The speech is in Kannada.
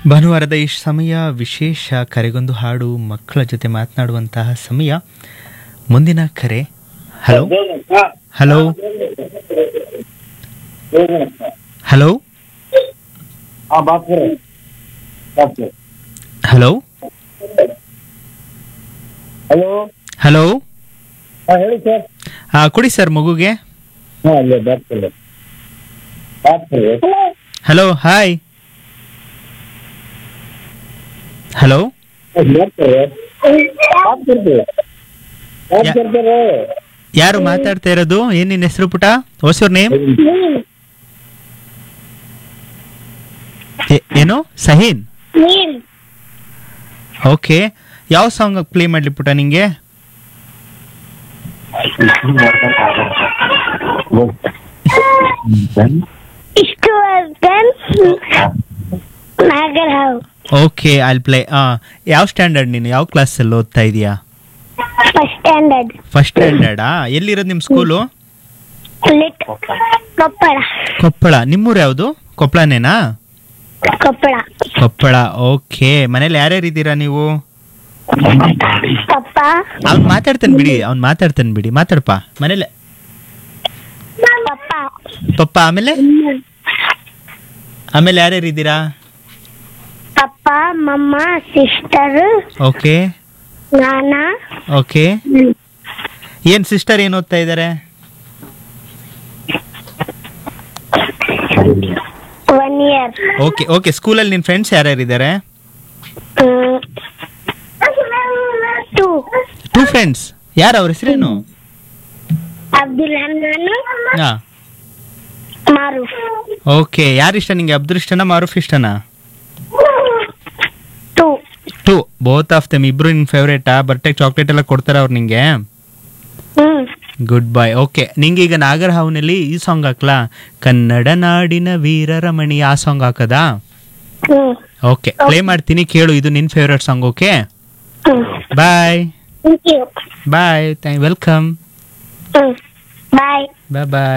ಭಾನುವಾರದ ಈ ಸಮಯ ವಿಶೇಷ ಕರೆಗೊಂದು ಹಾಡು ಮಕ್ಕಳ ಜೊತೆ ಮಾತನಾಡುವಂತಹ ಸಮಯ ಮುಂದಿನ ಕರೆ ಹಲೋ ಹಲೋ ಹಲೋ हाँ बात कर रहे हैं बात कर ಹಲೋ हेलो ಹಲೋ हाँ ಹೇಳಿ ಸರ್ ಆ, ಕೊಡಿ ಸರ್ ಮಗುಗೆ हाँ ले बात कर रहे बात कर रहे ಹಲೋ ಹಾಯ್ ಹಲೋ बात कर रहे बात करते बात या- करते रहे ಯಾರು ಮಾತಾಡ್ತಾ ಇರೋದು ಏನ್ ನಿನ್ನ ಹೆಸರು ಪುಟ ಹೊಸೂರ್ ನೇಮ್ ಏನು ಸಹೀನ್ ನೀಲ್ ಓಕೆ ಯಾವ ಸಾಂಗ್ ಪ್ಲೇ ಮಾಡ್ಲಿ ಪುಟ ನಿಂಗೆ ಇಷ್ಟು ವರ್ಗನ್ ನಾಗರಹಾವ್ ಓಕೆ ಐಲ್ ಪ್ಲೇ ಯಾವ ಸ್ಟ್ಯಾಂಡರ್ಡ್ ನೀನು ಯಾವ ಕ್ಲಾಸಲ್ಲಿ ಓದ್ತಾ ಇದೀಯಾ ಫಸ್ಟ್ ಸ್ಟ್ಯಾಂಡರ್ಡ್ ಫಸ್ಟ್ ಸ್ಟ್ಯಾಂಡರ್ಡಾ ಎಲ್ಲಿರೋದು ನಿಮ್ಮ ಸ್ಕೂಲು ಲಿಟ್ ಕೊಪ್ಪಳ ಕೊಪ್ಪಳ ನಿಮ್ಮೂರು ಯಾವುದು ಕೊಪ್ಪಳನೇನಾ ಕೊಪ್ಪಳ ಕೊಪ್ಪಳ ಓಕೆ ಮನೇಲಿ ಯಾರ್ಯಾರು ಇದ್ದೀರಾ ನೀವು ಪಪ್ಪ ಅವ್ನು ಮಾತಾಡ್ತಾನೆ ಬಿಡಿ ಅವ್ನು ಮಾತಾಡ್ತಾನೆ ಬಿಡಿ ಮಾತಾಡಪ್ಪ ಮನೇಲೆ ಪಪ್ಪ ಪಪ್ಪ ಆಮೇಲೆ ಆಮೇಲೆ ಯಾರ್ಯಾರು ಇದ್ದೀರಾ ಪಪ್ಪ ಮಮ್ಮ ಸಿಸ್ಟರ್ ಓಕೆ ನಾನ ಓಕೆ ಏನ್ ಸಿಸ್ಟರ್ ಏನ್ ಓದ್ತಾ ಇದ್ದಾರೆ ಒನ್ ಇಯರ್ ಓಕೆ ಓಕೆ ಸ್ಕೂಲಲ್ಲಿ ನಿನ್ನ ಫ್ರೆಂಡ್ಸ್ ಯಾರ್ಯಾರು ಇದ್ದಾರೆ ಟೂ ಟೂ ಫ್ರೆಂಡ್ಸ್ ಯಾರು ಅವ್ರ ಹೆಸರೇನು ಅಬ್ದುಲ್ ಹನ್ನಾನು ಹಾ ಮಾರೂಫ್ ಓಕೆ ಯಾರು ಇಷ್ಟ ನಿಂಗೆ ಅಬ್ದುಲ್ ಇಷ್ಟನಾ ಮಾರೂಫ್ ಇಷ್ಟನಾ two two both of them ಇಬ್ರು ನಿನ್ ಫೇವ್ರೇಟಾ ಬರ್ಟೆ ಚಾಕ್ಲೇಟ್ ಎಲ್ಲ ಕೊಡ್ತಾರ ಅವ್ರು ನಿಂಗೆ ಹ್ಮ್ ಗುಡ್ ಬೈ ಓಕೆ ನಿಂಗೆ ಈಗ ನಾಗರಹಾವ್ನಲ್ಲಿ ಈ ಸಾಂಗ್ ಹಾಕ್ಲಾ ಕನ್ನಡ ನಾಡಿನ ವೀರರಮಣಿ ಆ ಸಾಂಗ್ ಹಾಕದಾ ಹ್ಮ್ ಓಕೆ ಪ್ಲೇ ಮಾಡ್ತೀನಿ ಕೇಳು ಇದು ನಿನ್ favourite song okay hmm bye thank you bye welcome hmm bye bye bye